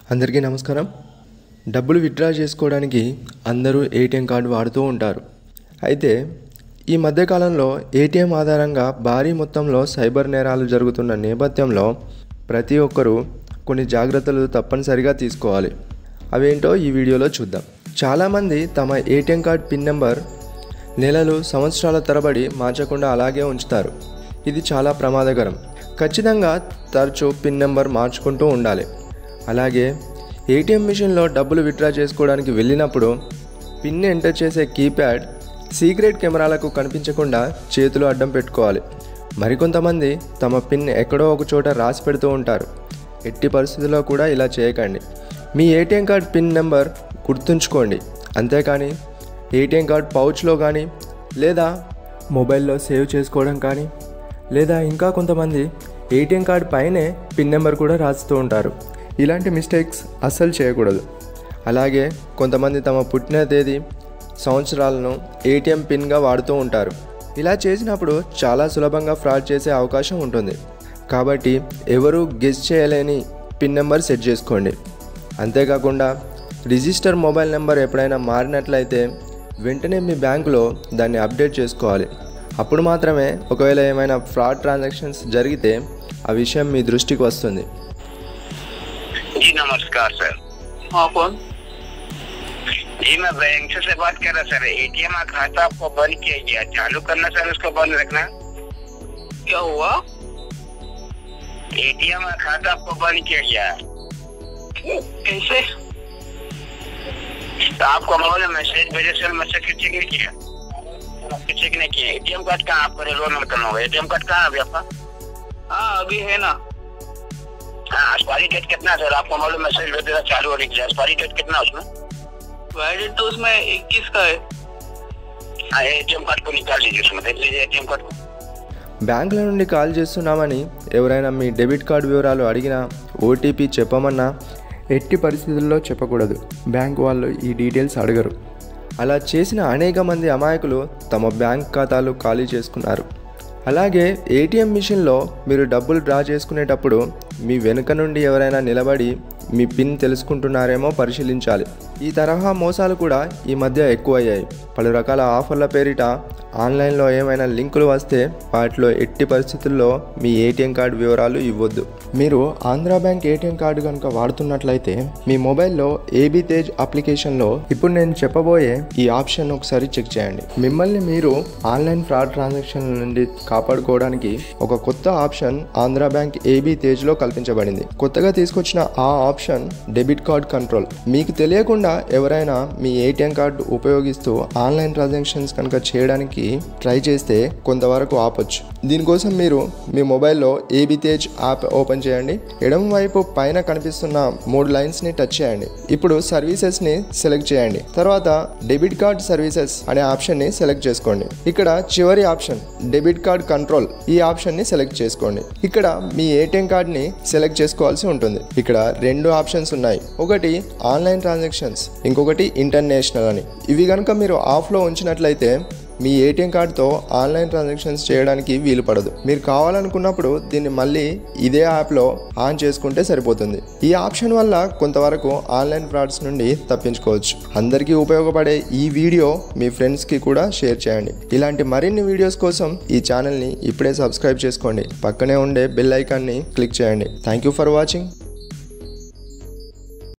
అందరికీ నమస్కారం డబ్బులు విత్డ్రా చేసుకోవడానికి అందరూ ఏటీఎం కార్డు వాడుతూ ఉంటారు అయితే ఈ మధ్యకాలంలో ఏటీఎం ఆధారంగా భారీ మొత్తంలో సైబర్ నేరాలు జరుగుతున్న నేపథ్యంలో ప్రతి ఒక్కరూ కొన్ని జాగ్రత్తలు తప్పనిసరిగా తీసుకోవాలి అవేంటో ఈ వీడియోలో చూద్దాం చాలామంది తమ ఏటీఎం కార్డ్ పిన్ నెంబర్ నెలలు సంవత్సరాల తరబడి మార్చకుండా అలాగే ఉంచుతారు ఇది చాలా ప్రమాదకరం ఖచ్చితంగా తరచూ పిన్ నెంబర్ మార్చుకుంటూ ఉండాలి అలాగే ఏటీఎం మిషన్లో డబ్బులు విత్డ్రా చేసుకోవడానికి వెళ్ళినప్పుడు పిన్ ఎంటర్ చేసే కీప్యాడ్ సీక్రెట్ కెమెరాలకు కనిపించకుండా చేతులు అడ్డం పెట్టుకోవాలి మరికొంతమంది తమ పిన్ ఎక్కడో ఒక చోట రాసి పెడుతూ ఉంటారు ఎట్టి పరిస్థితుల్లో కూడా ఇలా చేయకండి మీ ఏటీఎం కార్డ్ పిన్ నెంబర్ గుర్తుంచుకోండి అంతేకాని ఏటీఎం కార్డ్ పౌచ్లో కానీ లేదా మొబైల్లో సేవ్ చేసుకోవడం కానీ లేదా ఇంకా కొంతమంది ఏటీఎం కార్డ్ పైనే పిన్ నెంబర్ కూడా రాస్తూ ఉంటారు ఇలాంటి మిస్టేక్స్ అస్సలు చేయకూడదు అలాగే కొంతమంది తమ పుట్టిన తేదీ సంవత్సరాలను ఏటీఎం పిన్గా వాడుతూ ఉంటారు ఇలా చేసినప్పుడు చాలా సులభంగా ఫ్రాడ్ చేసే అవకాశం ఉంటుంది కాబట్టి ఎవరు గెస్ చేయలేని పిన్ నెంబర్ సెట్ చేసుకోండి అంతేకాకుండా రిజిస్టర్ మొబైల్ నెంబర్ ఎప్పుడైనా మారినట్లయితే వెంటనే మీ బ్యాంకులో దాన్ని అప్డేట్ చేసుకోవాలి అప్పుడు మాత్రమే ఒకవేళ ఏమైనా ఫ్రాడ్ ట్రాన్సాక్షన్స్ జరిగితే ఆ విషయం మీ దృష్టికి వస్తుంది जी नमस्कार सर हाँ कौन जी मैं बैंक से बात कर रहा सर एटीएम खाता आपको बंद किया गया चालू करना सर उसको बंद रखना क्या हुआ एटीएम खाता आपको बंद किया गया है कैसे तो आपको मोबाइल में मैसेज भेजे सर मैसेज चेक नहीं किया चेक नहीं किया एटीएम कार्ड कहाँ आपको रेलवे में करना होगा एटीएम कार्ड कहाँ है अभी आपका हाँ अभी है ना हाँ एक्सपायरी डेट कितना है सर आपको मोबाइल में मैसेज भेज देगा चालू होने के लिए एक्सपायरी डेट कितना है उसमें वैलिड तो उसमें इक्कीस का है हाँ एटीएम कार्ड को निकाल लीजिए उसमें देख लीजिए एटीएम कार्ड को బ్యాంకుల నుండి కాల్ చేస్తున్నామని ఎవరైనా మీ డెబిట్ కార్డు వివరాలు అడిగినా ఓటీపీ చెప్పమన్నా ఎట్టి పరిస్థితుల్లో చెప్పకూడదు బ్యాంక్ వాళ్ళు ఈ డీటెయిల్స్ అడగరు అలా చేసిన అనేక మంది అమాయకులు తమ బ్యాంక్ ఖాతాలు ఖాళీ చేసుకున్నారు అలాగే ఏటీఎం మిషన్లో మీరు డబ్బులు డ్రా చేసుకునేటప్పుడు మీ వెనుక నుండి ఎవరైనా నిలబడి మీ పిన్ తెలుసుకుంటున్నారేమో పరిశీలించాలి ఈ తరహా మోసాలు కూడా ఈ మధ్య ఎక్కువయ్యాయి పలు రకాల ఆఫర్ల పేరిట ఆన్లైన్లో ఏమైనా లింకులు వస్తే వాటిలో ఎట్టి పరిస్థితుల్లో మీ ఏటీఎం కార్డు వివరాలు ఇవ్వద్దు మీరు ఆంధ్ర బ్యాంక్ ఏటీఎం కార్డు కనుక వాడుతున్నట్లయితే మీ మొబైల్లో ఏబీ తేజ్ అప్లికేషన్లో ఇప్పుడు నేను చెప్పబోయే ఈ ఆప్షన్ ఒకసారి చెక్ చేయండి మిమ్మల్ని మీరు ఆన్లైన్ ఫ్రాడ్ ట్రాన్సాక్షన్ నుండి కాపాడుకోవడానికి ఒక కొత్త ఆప్షన్ ఆంధ్ర బ్యాంక్ ఏబీ తేజ్లో కల్పించబడింది కొత్తగా తీసుకొచ్చిన ఆ ఆప్షన్ డెబిట్ కార్డ్ కంట్రోల్ మీకు తెలియకుండా ఎవరైనా మీ ఏటీఎం కార్డు ఉపయోగిస్తూ ఆన్లైన్ ట్రాన్సాక్షన్స్ కనుక చేయడానికి ట్రై చేస్తే కొంతవరకు ఆపొచ్చు దీనికోసం మీరు మీ మొబైల్లో ఏబీ తేజ్ యాప్ ఓపెన్ చేయండి ఎడమ వైపు పైన కనిపిస్తున్న మూడు లైన్స్ని టచ్ చేయండి ఇప్పుడు సర్వీసెస్ని సెలెక్ట్ చేయండి తర్వాత డెబిట్ కార్డ్ సర్వీసెస్ అనే ఆప్షన్ని సెలెక్ట్ చేసుకోండి ఇక్కడ చివరి ఆప్షన్ డెబిట్ కార్డ్ కంట్రోల్ ఈ ఆప్షన్ని సెలెక్ట్ చేసుకోండి ఇక్కడ మీ ఏటీఎం కార్డ్ని సెలెక్ట్ చేసుకోవాల్సి ఉంటుంది ఇక్కడ రెండు ఆప్షన్స్ ఉన్నాయి ఒకటి ఆన్లైన్ ట్రాన్సాక్షన్స్ ఇంకొకటి ఇంటర్నేషనల్ అని ఇవి కనుక మీరు ఆఫ్లో ఉంచినట్లయితే మీ ఏటీఎం కార్డుతో ఆన్లైన్ ట్రాన్సాక్షన్స్ చేయడానికి వీలు పడదు మీరు కావాలనుకున్నప్పుడు దీన్ని మళ్ళీ ఇదే యాప్లో ఆన్ చేసుకుంటే సరిపోతుంది ఈ ఆప్షన్ వల్ల కొంతవరకు ఆన్లైన్ ఫ్రాడ్స్ నుండి తప్పించుకోవచ్చు అందరికీ ఉపయోగపడే ఈ వీడియో మీ ఫ్రెండ్స్కి కూడా షేర్ చేయండి ఇలాంటి మరిన్ని వీడియోస్ కోసం ఈ ఛానల్ని ఇప్పుడే సబ్స్క్రైబ్ చేసుకోండి పక్కనే ఉండే బెల్ ఐకాన్ని క్లిక్ చేయండి థ్యాంక్ యూ ఫర్ వాచింగ్